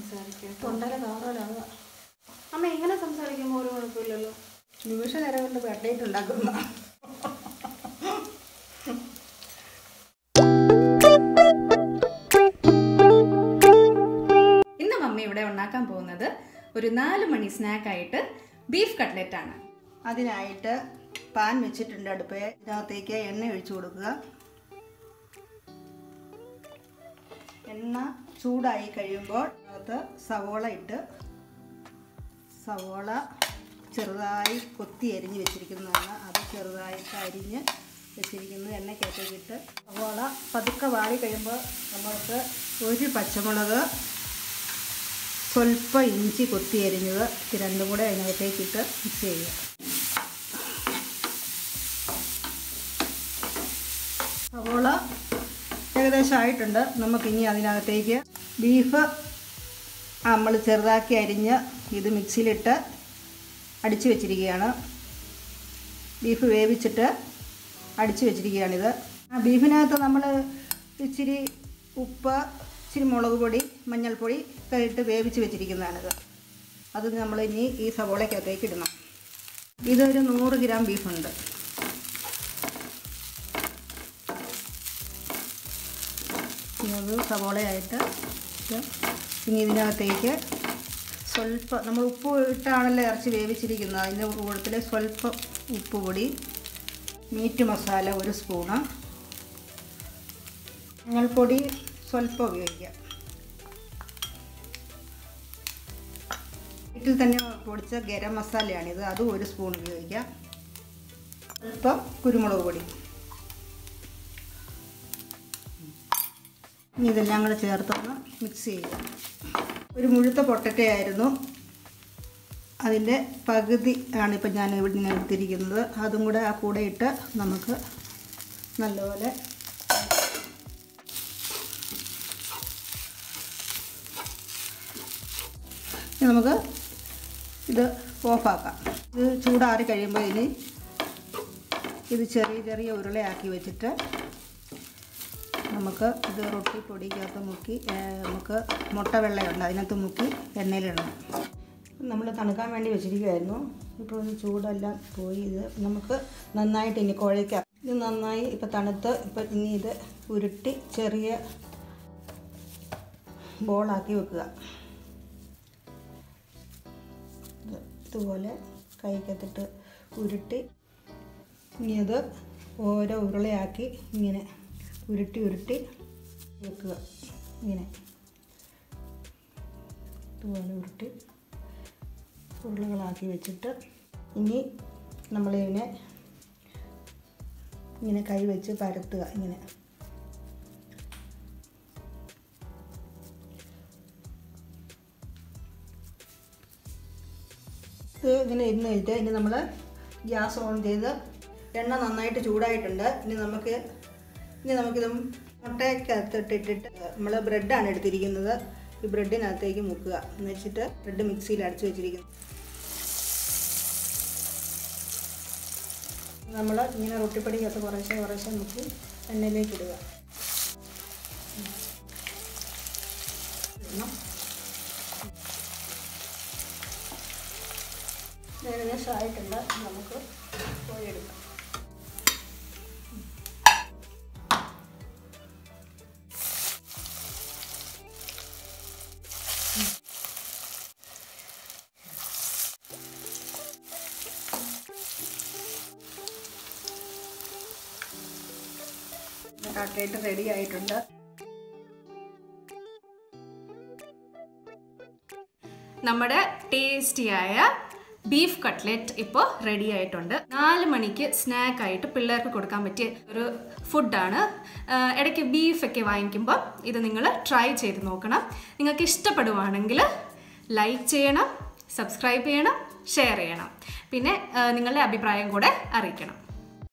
സംസാരിക്കാം തൊണ്ടര കാറോലാവുക അമ്മ എങ്ങനെ സംസാരിക്കുമ്പോൾ ഒരു കുഴപ്പമില്ലല്ലോ നിമിഷ നേരം കൊണ്ട് കട്ട്ലേറ്റ് ഉണ്ടാക്കുന്ന ഇന്ന് മമ്മി ഇവിടെ ഉണ്ടാക്കാൻ പോകുന്നത് ഒരു നാല് മണി സ്നാക്കായിട്ട് ബീഫ് കട്ട്ലറ്റ് ആണ് അതിനായിട്ട് പാൻ വെച്ചിട്ടുണ്ട് അടുപ്പേ ഇതിനകത്തേക്ക് എണ്ണ ഒഴിച്ചു കൊടുക്കുക എണ്ണ ചൂടായി കഴിയുമ്പോൾ അതിനകത്ത് സവോള ഇട്ട് സവോള ചെറുതായി കൊത്തി അരിഞ്ഞ് വെച്ചിരിക്കുന്നതാണ് അത് ചെറുതായിട്ട് അരിഞ്ഞ് വെച്ചിരിക്കുന്നത് എണ്ണയ്ക്കകത്തേക്ക് ഇട്ട് സവോള പതുക്കെ വാടി കഴിയുമ്പോൾ നമ്മൾക്ക് ഒരു പച്ചമുളക് സ്വല്പം ഇഞ്ചി കൊത്തി അരിഞ്ഞത് ഇത് രണ്ടും കൂടെ അതിനകത്തേക്കിട്ട് മിക്സ് ചെയ്യുക സവോള ഏകദേശം ആയിട്ടുണ്ട് നമുക്കിനി അതിനകത്തേക്ക് ബീഫ് നമ്മൾ ചെറുതാക്കി അരിഞ്ഞ് ഇത് മിക്സിയിലിട്ട് അടിച്ചു വെച്ചിരിക്കുകയാണ് ബീഫ് വേവിച്ചിട്ട് അടിച്ചു വെച്ചിരിക്കുകയാണിത് ആ ബീഫിനകത്ത് നമ്മൾ ഇച്ചിരി ഉപ്പ് ഇച്ചിരി മുളക് പൊടി മഞ്ഞൾപ്പൊടി ഒക്കെ ഇട്ട് വേവിച്ച് വെച്ചിരിക്കുന്നതാണിത് അത് നമ്മൾ ഇനി ഈ സവോളയ്ക്കകത്തേക്ക് ഇടണം ഇതൊരു നൂറ് ഗ്രാം ബീഫുണ്ട് ഇനി അത് സവോളയായിട്ട് ഇട്ട് ഇനി ഇതിനകത്തേക്ക് സ്വല്പം നമ്മൾ ഉപ്പ് ഇട്ടാണല്ലോ ഇറച്ചി വേവിച്ചിരിക്കുന്നത് അതിൻ്റെ കൂട്ടത്തിൽ സ്വല്പം ഉപ്പ് പൊടി മീറ്റ് മസാല ഒരു സ്പൂണ് മഞ്ഞൾപ്പൊടി സ്വല്പം ഉപയോഗിക്കാം വീട്ടിൽ തന്നെ പൊടിച്ച ഗരം മസാലയാണിത് അതും ഒരു സ്പൂൺ ഉപയോഗിക്കാം സ്വല്പം കുരുമുളക് പൊടി ഇനി ഇതെല്ലാം കൂടെ ചേർത്തൊന്ന് മിക്സ് ചെയ്യുക ഒരു മുഴുത്ത പൊട്ടറ്റ ആയിരുന്നു അതിൻ്റെ പകുതി ആണ് ഇപ്പം ഞാൻ ഇവിടെ നിന്ന് എടുത്തിരിക്കുന്നത് അതും കൂടെ ആ കൂടെ ഇട്ട് നമുക്ക് നല്ലപോലെ ഇനി നമുക്ക് ഇത് ഓഫാക്കാം ഇത് ചൂടാറി കഴിയുമ്പോൾ ഇനി ഇത് ചെറിയ ചെറിയ ഉരുളയാക്കി വെച്ചിട്ട് നമുക്ക് ഇത് റൊട്ടി പൊടിക്കകത്ത് മുക്കി ഏഹ്, നമുക്ക് മുട്ട വെള്ളയുണ്ട് അതിനകത്ത് മുക്കി എണ്ണയിലിടണം നമ്മൾ തണുക്കാൻ വേണ്ടി വെച്ചിരിക്കുമായിരുന്നു ഇപ്പോൾ ഇത് ചൂടെല്ലാം പോയി ഇത് നമുക്ക് നന്നായിട്ട് ഇനി കുഴയ്ക്കാം ഇത് നന്നായി ഇപ്പോൾ തണുത്ത് ഇപ്പം ഇനി ഇത് ഉരുട്ടി ചെറിയ ബോളാക്കി വെക്കുക ഇത് ഇതുപോലെ കൈക്കത്തിട്ട് ഉരുട്ടി ഇനി അത് ഓരോ ഉരുളയാക്കി ഇങ്ങനെ ഉരുട്ടി ഉരുട്ടി വെക്കുക ഇങ്ങനെ ഇതുപോലെ ഉരുട്ടി ഉരുളകളാക്കി വെച്ചിട്ട് ഇനി നമ്മളിതിനെ ഇങ്ങനെ കൈ വെച്ച് പരത്തുക ഇങ്ങനെ ഇത് ഇങ്ങനെ ഇരുന്ന് കഴിഞ്ഞിട്ട് ഇനി നമ്മൾ ഗ്യാസ് ഓൺ ചെയ്ത് എണ്ണ നന്നായിട്ട് ചൂടായിട്ടുണ്ട് ഇനി നമുക്ക് ഇനി നമുക്കിത് മുട്ടയ്ക്കകത്തിട്ടിട്ട് നമ്മൾ ബ്രെഡാണ് എടുത്തിരിക്കുന്നത് ഈ ബ്രെഡിനകത്തേക്ക് മുക്കുക എന്ന് വെച്ചിട്ട് ബ്രെഡ് മിക്സിയിൽ അടിച്ചു വെച്ചിരിക്കുന്നു നമ്മൾ ഇങ്ങനെ റൊട്ടിപ്പടിക്കകത്ത് കുറേശ്ശെ കുറേശ്ശെ മുക്കി എണ്ണയിലേക്ക് ഇടുക ഇടണം. ഏകദേശം ആയിട്ടുണ്ട് നമുക്ക് കോരിയെടുക്കാം കട്ട്ലേറ്റ് റെഡി ആയിട്ടുണ്ട് നമ്മുടെ ടേസ്റ്റിയായ ബീഫ് കട്ട്ലറ്റ് ഇപ്പോൾ റെഡി ആയിട്ടുണ്ട് നാല് മണിക്ക് സ്നാക്ക് ആയിട്ട് പിള്ളേർക്ക് കൊടുക്കാൻ പറ്റിയ ഒരു ഫുഡാണ് ഇടയ്ക്ക് ബീഫൊക്കെ വാങ്ങിക്കുമ്പോൾ ഇത് നിങ്ങൾ ട്രൈ ചെയ്ത് നോക്കണം നിങ്ങൾക്ക് ഇഷ്ടപ്പെടുവാണെങ്കിൽ ലൈക്ക് ചെയ്യണം സബ്സ്ക്രൈബ് ചെയ്യണം ഷെയർ ചെയ്യണം പിന്നെ ആ, നിങ്ങളുടെ അഭിപ്രായം കൂടെ അറിയിക്കണം